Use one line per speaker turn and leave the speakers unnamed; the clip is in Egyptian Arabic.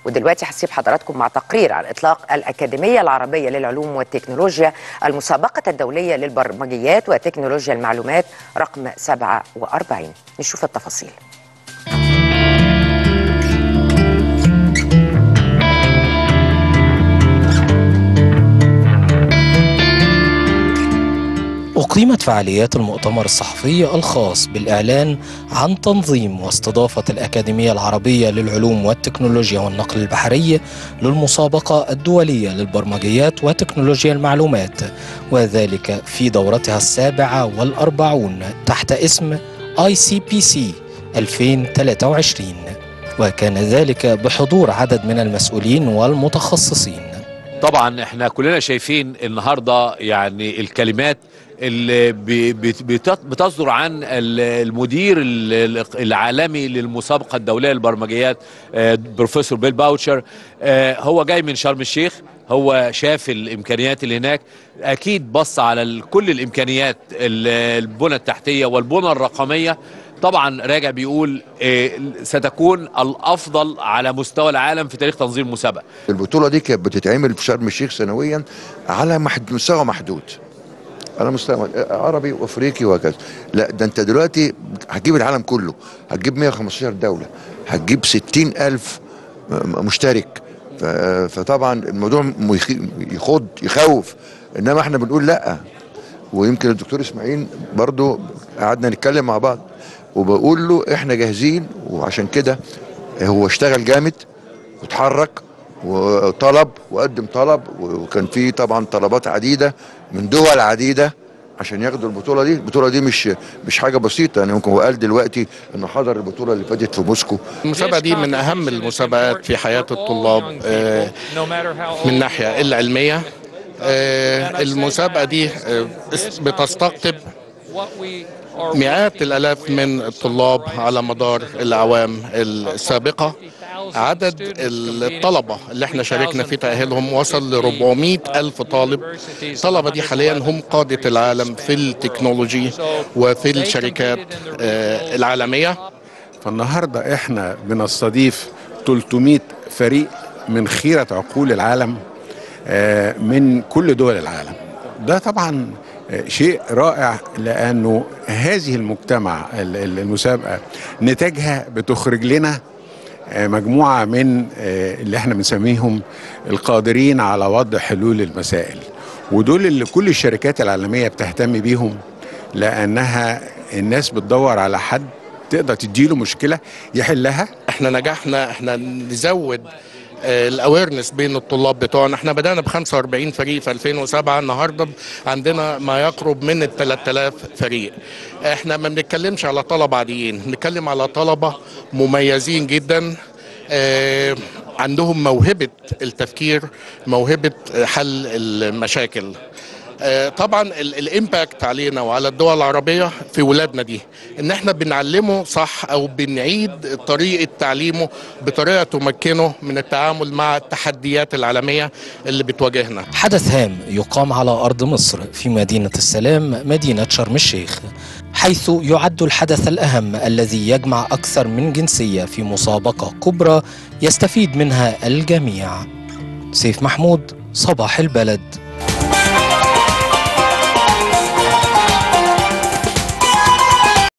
ودلوقتي هسيب حضراتكم مع تقرير عن إطلاق الأكاديمية العربية للعلوم والتكنولوجيا المسابقة الدولية للبرمجيات وتكنولوجيا المعلومات رقم 47 نشوف التفاصيل
أقيمت فعاليات المؤتمر الصحفي الخاص بالإعلان عن تنظيم واستضافة الأكاديمية العربية للعلوم والتكنولوجيا والنقل البحري للمسابقة الدولية للبرمجيات وتكنولوجيا المعلومات وذلك في دورتها السابعة والأربعون تحت اسم ICPC 2023 وكان ذلك بحضور عدد من المسؤولين والمتخصصين
طبعا احنا كلنا شايفين النهارده يعني الكلمات اللي بتصدر عن المدير العالمي للمسابقه الدوليه للبرمجيات بروفيسور بيل باوتشر هو جاي من شرم الشيخ هو شاف الامكانيات اللي هناك اكيد بص على كل الامكانيات البنى التحتيه والبنى الرقميه طبعا راجع بيقول ستكون الافضل على مستوى العالم في تاريخ تنظيم مسابقه
البطوله دي كانت بتتعمل في شرم الشيخ سنويا على مستوى محدود على مستوى عربي وافريقي وهكذا لا ده انت دلوقتي هتجيب العالم كله هتجيب 115 دوله هتجيب 60 الف مشترك فطبعا الموضوع يخض يخوف انما احنا بنقول لا ويمكن الدكتور اسماعيل برضو قعدنا نتكلم مع بعض وبقول له احنا جاهزين وعشان كده هو اشتغل جامد وتحرك وطلب وقدم طلب وكان في طبعا طلبات عديده من دول عديده عشان ياخدوا البطوله دي البطوله دي مش مش حاجه بسيطه يعني ممكن هو قال دلوقتي انه حضر البطوله اللي فاتت في موسكو
المسابقه دي من اهم المسابقات في حياه الطلاب من الناحيه العلميه المسابقه دي بتستقطب مئات الالاف من الطلاب على مدار الاعوام السابقه عدد الطلبة اللي احنا شاركنا في تأهيلهم وصل ل 400 ألف طالب الطلبة دي حاليا هم قادة العالم في التكنولوجي وفي الشركات العالمية
فالنهاردة احنا بنستضيف 300 فريق من خيرة عقول العالم من كل دول العالم ده طبعا شيء رائع لأنه هذه المجتمع المسابقة نتاجها بتخرج لنا مجموعة من اللي احنا بنسميهم القادرين على وضع حلول المسائل ودول اللي كل الشركات العالمية بتهتم بيهم لأنها الناس بتدور على حد تقدر تديله مشكلة يحلها
احنا نجحنا احنا نزود الاويرنس بين الطلاب بتوعنا احنا بدانا ب 45 فريق في 2007 النهارده عندنا ما يقرب من ال 3000 فريق احنا ما بنتكلمش على طلبه عاديين بنتكلم على طلبه مميزين جدا اه عندهم موهبه التفكير موهبه حل المشاكل طبعا الامباكت علينا وعلى الدول العربيه في ولادنا دي ان احنا بنعلمه صح او بنعيد طريقه تعليمه بطريقه تمكنه من التعامل مع التحديات العالميه اللي بتواجهنا.
حدث هام يقام على ارض مصر في مدينه السلام مدينه شرم الشيخ حيث يعد الحدث الاهم الذي يجمع اكثر من جنسيه في مسابقه كبرى يستفيد منها الجميع. سيف محمود صباح البلد